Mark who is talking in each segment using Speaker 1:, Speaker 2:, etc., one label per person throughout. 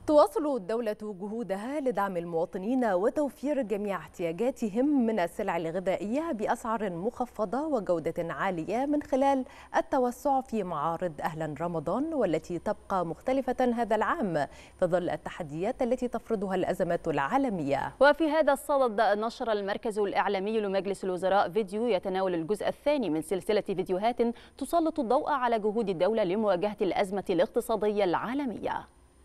Speaker 1: تواصل الدولة جهودها لدعم المواطنين وتوفير جميع احتياجاتهم من السلع الغذائية بأسعار مخفضة وجودة عالية من خلال التوسع في معارض أهلا رمضان والتي تبقى مختلفة هذا العام في ظل التحديات التي تفرضها الأزمات العالمية
Speaker 2: وفي هذا الصدد نشر المركز الإعلامي لمجلس الوزراء فيديو يتناول الجزء الثاني من سلسلة فيديوهات تسلط الضوء على جهود الدولة لمواجهة الأزمة الاقتصادية العالمية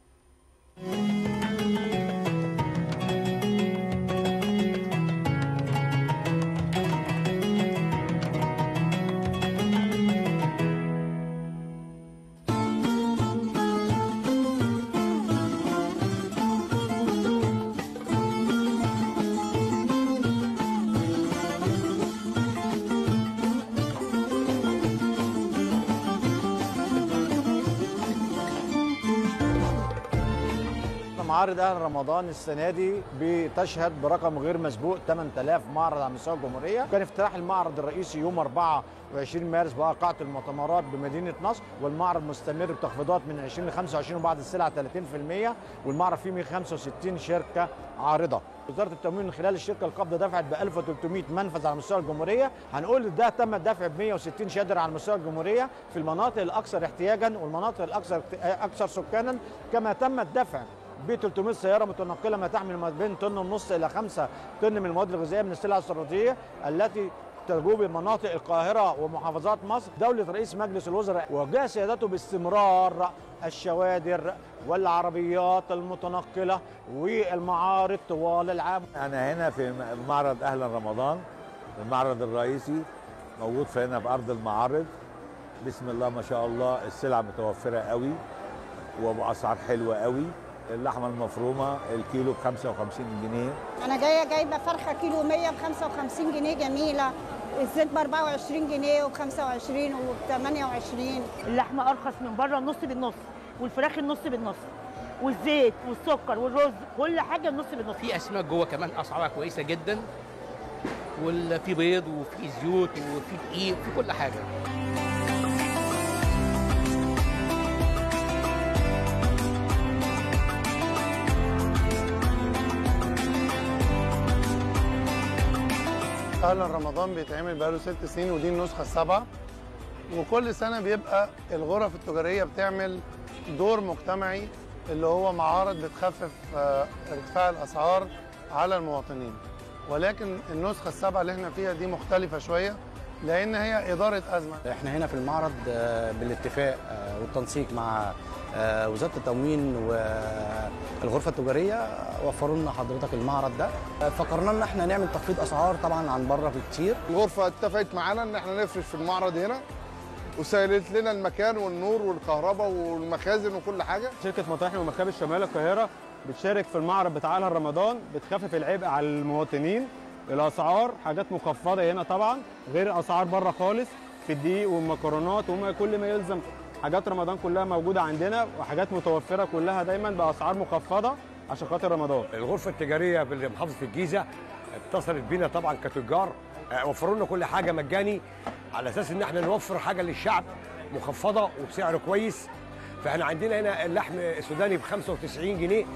Speaker 3: معارض اهل رمضان السنه دي بتشهد برقم غير مسبوق 8000 معرض على مستوى الجمهوريه كان افتتاح المعرض الرئيسي يوم 24 مارس بقاعه المؤتمرات بمدينه نصر والمعرض مستمر بتخفيضات من 20 ل 25 وبعض السلع 30% والمعرض فيه 165 شركه عارضه وزاره التموين من خلال الشركه القابضه دفعت ب 1300 منفذ على مستوى الجمهوريه هنقول ده تم الدفع ب 160 شادر على مستوى الجمهوريه في المناطق الاكثر احتياجا والمناطق الاكثر اكثر سكانا كما تم الدفع ب 300 سياره متنقله ما تحمل ما بين طن ونص الى 5 طن من المواد الغذائيه من السلع الاستراتيجيه التي تجوب مناطق القاهره ومحافظات مصر دولة رئيس مجلس الوزراء وجه سيادته باستمرار الشوادر والعربيات المتنقلة والمعارض طوال العام
Speaker 4: أنا هنا في معرض أهلا رمضان المعرض الرئيسي موجود في هنا في أرض المعارض بسم الله ما شاء الله السلع متوفرة قوي وبأسعار حلوة قوي اللحمه المفرومه الكيلو ب 55 جنيه
Speaker 5: انا جايه جايبه فرخه كيلو 100 ب 55 جنيه جميله الزيت ب 24 جنيه وب 25 وب 28
Speaker 6: اللحمه ارخص من بره النص بالنص والفراخ النص بالنص والزيت والسكر والرز كل حاجه النص بالنص
Speaker 7: في اسماك جوه كمان اسعارها كويسه جدا وفي بيض وفي زيوت وفي دقيق في كل حاجه
Speaker 8: اهلا رمضان بيتعمل بقاله ست سنين ودي النسخه السابعه وكل سنه بيبقى الغرف التجاريه بتعمل دور مجتمعي اللي هو معارض بتخفف ارتفاع الاسعار على المواطنين ولكن النسخه السابعه اللي احنا فيها دي مختلفه شويه لان هي اداره ازمه
Speaker 9: احنا هنا في المعرض بالاتفاق والتنسيق مع وزاره التموين والغرفه التجاريه وفروا لنا حضرتك المعرض ده فكرنا ان احنا نعمل تخفيض اسعار طبعا عن بره كتير
Speaker 10: الغرفه اتفقت معانا ان احنا نفرش في المعرض هنا وسهلت لنا المكان والنور والكهرباء والمخازن وكل حاجه
Speaker 11: شركه مطاحن ومكابس شمال القاهره بتشارك في المعرض بتاع رمضان بتخفف العبء على المواطنين الاسعار حاجات مخفضه هنا طبعا غير اسعار بره خالص في الدقيق والمكرونات وما كل ما يلزم حاجات رمضان كلها موجوده عندنا وحاجات متوفره كلها دايما باسعار مخفضه عشان خاطر رمضان
Speaker 12: الغرفه التجاريه بمحافظه الجيزه اتصلت بينا طبعا كتجار وفروا لنا كل حاجه مجاني على اساس ان احنا نوفر حاجه للشعب مخفضه وبسعر كويس فاحنا عندنا هنا اللحم السوداني ب 95 جنيه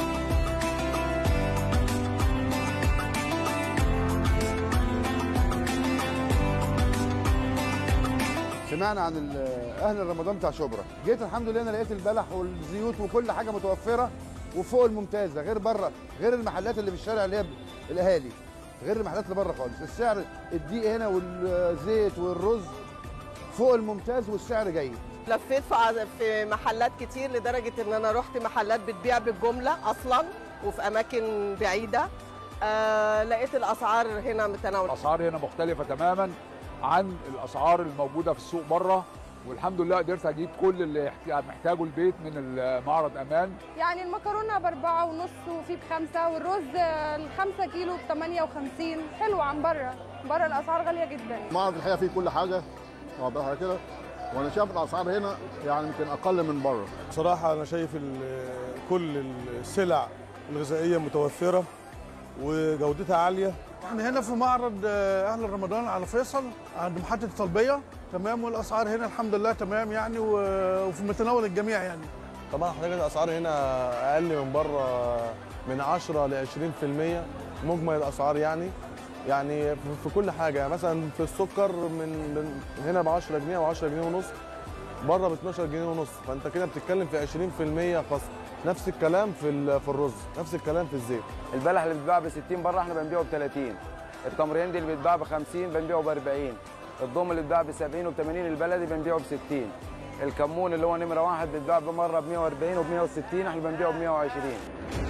Speaker 10: سمعنا عن اهل رمضان بتاع شبرا جيت الحمد لله انا لقيت البلح والزيوت وكل حاجه متوفره وفوق الممتازه غير بره غير المحلات اللي في الشارع اللي هي الاهالي غير المحلات اللي بره خالص السعر الدقيق هنا والزيت والرز فوق الممتاز والسعر جيد
Speaker 13: لفيت في محلات كتير لدرجه ان انا رحت محلات بتبيع بالجمله اصلا وفي اماكن بعيده آه لقيت الاسعار هنا متناوله
Speaker 14: الاسعار هنا مختلفه تماما عن الاسعار الموجوده في السوق بره والحمد لله قدرت اجيب كل اللي محتاجه البيت من معرض امان
Speaker 15: يعني المكرونه باربعه ونص وفي بخمسه والرز الخمسة كيلو ب 58 حلو عن بره بره الاسعار غاليه جدا
Speaker 10: المعرض الحقيقه فيه كل حاجه واضح على كده وانا شايف الاسعار هنا يعني يمكن اقل من بره
Speaker 16: بصراحه انا شايف كل السلع الغذائيه متوفره وجودتها عاليه
Speaker 8: احنا هنا في معرض اهل رمضان على فيصل عند محطه الطلبيه تمام والاسعار هنا الحمد لله تمام يعني وفي متناول الجميع يعني
Speaker 16: طبعا حضرتك الاسعار هنا اقل من بره من 10 ل 20% مجمل الاسعار يعني يعني في- في كل حاجه يعني مثلا في السكر من من هنا ب 10 جنيه او 10 جنيه ونص بره ب 12 جنيه ونص فانت كده بتتكلم في 20% خصم نفس الكلام في ال- في الرز نفس الكلام في الزيت
Speaker 17: البلح اللي بيتباع ب 60 بره احنا بنبيعه ب 30 التمرين دي اللي بيتباع ب 50 بنبيعه ب 40 الضم اللي بيتباع ب 70 وب 80 البلدي بنبيعه ب 60 الكمون اللي هو نمره واحد بيتباع بمره ب 140 وب 160 احنا بنبيعه ب 120